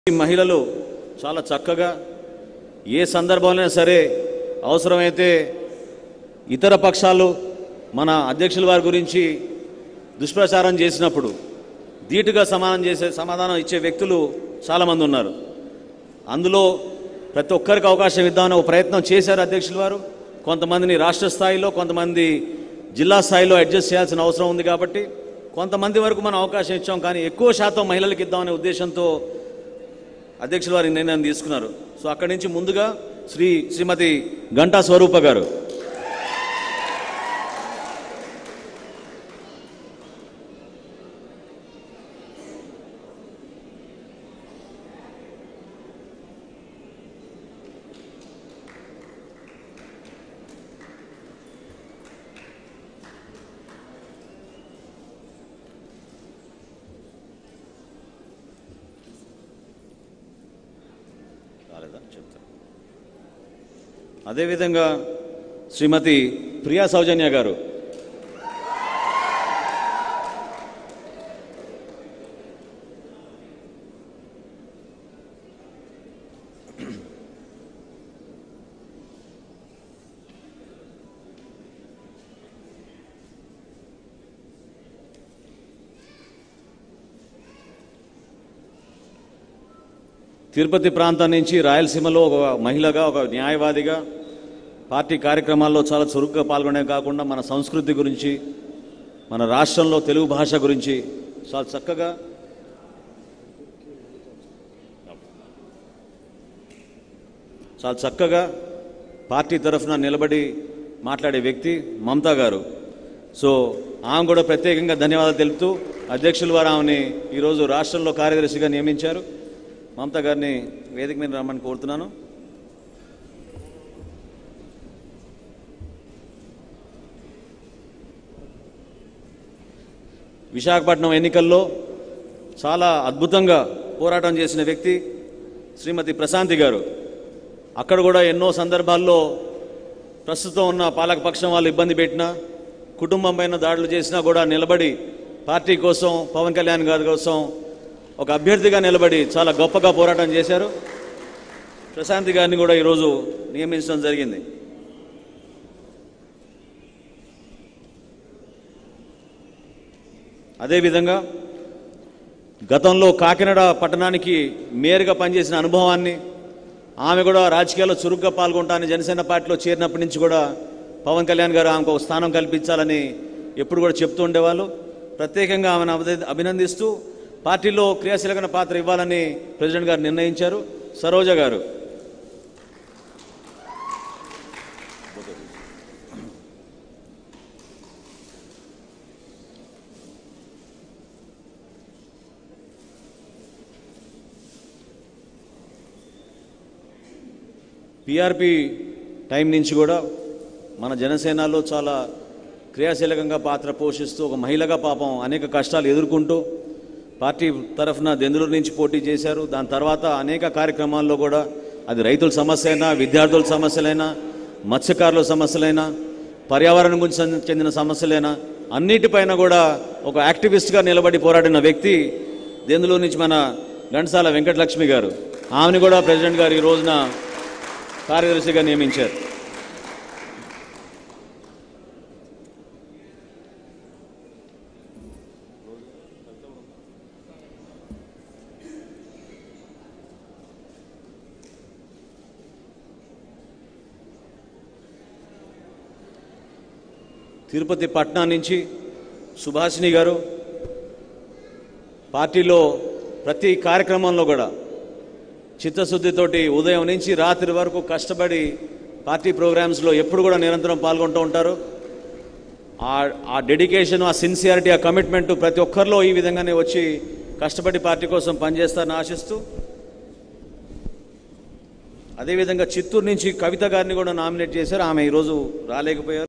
ఈ మహిళలు చాలా చక్కగా ఏ సందర్భంలో సరే అవసరమైతే ఇతర పక్షాలు మన అధ్యక్షుల వారి గురించి దుష్ప్రచారం చేసినప్పుడు ధీటుగా సమాధానం చేసే సమాధానం ఇచ్చే వ్యక్తులు చాలామంది ఉన్నారు అందులో ప్రతి ఒక్కరికి అవకాశం ఇద్దామని ఒక ప్రయత్నం చేశారు అధ్యక్షుల వారు కొంతమందిని రాష్ట్ర స్థాయిలో కొంతమంది జిల్లా స్థాయిలో అడ్జస్ట్ చేయాల్సిన అవసరం ఉంది కాబట్టి కొంతమంది వరకు మనం అవకాశం ఇచ్చాం కానీ ఎక్కువ శాతం మహిళలకు ఇద్దామనే ఉద్దేశంతో అధ్యక్షుల వారి నిర్ణయం తీసుకున్నారు సో అక్కడి నుంచి ముందుగా శ్రీ శ్రీమతి గంటా స్వరూప గారు రాలేదా చెప్తాను అదేవిధంగా శ్రీమతి ప్రియా సౌజన్య గారు తిరుపతి ప్రాంతం నుంచి రాయలసీమలో ఒక మహిళగా ఒక న్యాయవాదిగా పార్టీ కార్యక్రమాల్లో చాలా చురుగ్గా పాల్గొనే కాకుండా మన సంస్కృతి గురించి మన రాష్ట్రంలో తెలుగు భాష గురించి చాలా చక్కగా చాలా చక్కగా పార్టీ తరఫున నిలబడి మాట్లాడే వ్యక్తి మమతా గారు సో ఆమె కూడా ప్రత్యేకంగా ధన్యవాదాలు తెలుపుతూ అధ్యక్షులు వారు ఆమెని ఈరోజు రాష్ట్రంలో కార్యదర్శిగా నియమించారు మమతా గారిని వేదిక మీద రమ్మని కోరుతున్నాను విశాఖపట్నం ఎన్నికల్లో చాలా అద్భుతంగా పోరాటం చేసిన వ్యక్తి శ్రీమతి ప్రశాంతి గారు అక్కడ కూడా ఎన్నో సందర్భాల్లో ప్రస్తుతం ఉన్న పాలకపక్షం వాళ్ళు ఇబ్బంది పెట్టినా కుటుంబం పైన దాడులు చేసినా కూడా నిలబడి పార్టీ కోసం పవన్ కళ్యాణ్ గారి కోసం ఒక అభ్యర్థిగా నిలబడి చాలా గొప్పగా పోరాటం చేశారు ప్రశాంతి గారిని కూడా ఈరోజు నియమించడం జరిగింది అదేవిధంగా గతంలో కాకినాడ పట్టణానికి మేయర్గా పనిచేసిన అనుభవాన్ని ఆమె కూడా రాజకీయాల్లో చురుగ్గా పాల్గొంటానని జనసేన పార్టీలో చేరినప్పటి నుంచి కూడా పవన్ కళ్యాణ్ గారు ఆమెకు ఒక స్థానం కల్పించాలని ఎప్పుడు కూడా చెప్తూ ఉండేవాళ్ళు ప్రత్యేకంగా ఆమెను అభిన- అభినందిస్తూ పార్టీలో క్రియాశీలకమైన పాత్ర ఇవ్వాలని ప్రెసిడెంట్ గారు నిర్ణయించారు సరోజ గారు పిఆర్పి టైం నుంచి కూడా మన జనసేనలో చాలా క్రియాశీలకంగా పాత్ర పోషిస్తూ ఒక మహిళగా పాపం అనేక కష్టాలు ఎదుర్కొంటూ పార్టీ తరఫున దెందులూరు నుంచి పోటీ చేశారు దాని తర్వాత అనేక కార్యక్రమాల్లో కూడా అది రైతుల సమస్య అయినా విద్యార్థుల సమస్యలైనా మత్స్యకారుల సమస్యలైనా పర్యావరణం గురించి చెందిన- చెందిన సమస్యలైనా అన్నిటిపైన కూడా ఒక యాక్టివిస్ట్గా నిలబడి పోరాడిన వ్యక్తి దెందులూరు నుంచి మన ఘంటసాల వెంకటలక్ష్మి గారు ఆమెను కూడా ప్రెసిడెంట్ గారు ఈ రోజున కార్యదర్శిగా నియమించారు తిరుపతి పట్నం నుంచి సుభాషిణి గారు పార్టీలో ప్రతి కార్యక్రమంలో కూడా చిత్తశుద్ధితోటి ఉదయం నుంచి రాత్రి వరకు కష్టపడి పార్టీ ప్రోగ్రామ్స్లో ఎప్పుడు కూడా నిరంతరం పాల్గొంటూ ఉంటారు ఆ ఆ డెడికేషన్ ఆ సిన్సియారిటీ ఆ కమిట్మెంట్ ప్రతి ఒక్కరిలో ఈ విధంగానే వచ్చి కష్టపడి పార్టీ కోసం పనిచేస్తారని ఆశిస్తూ అదేవిధంగా చిత్తూరు నుంచి కవిత గారిని కూడా నామినేట్ చేశారు ఆమె ఈరోజు రాలేకపోయారు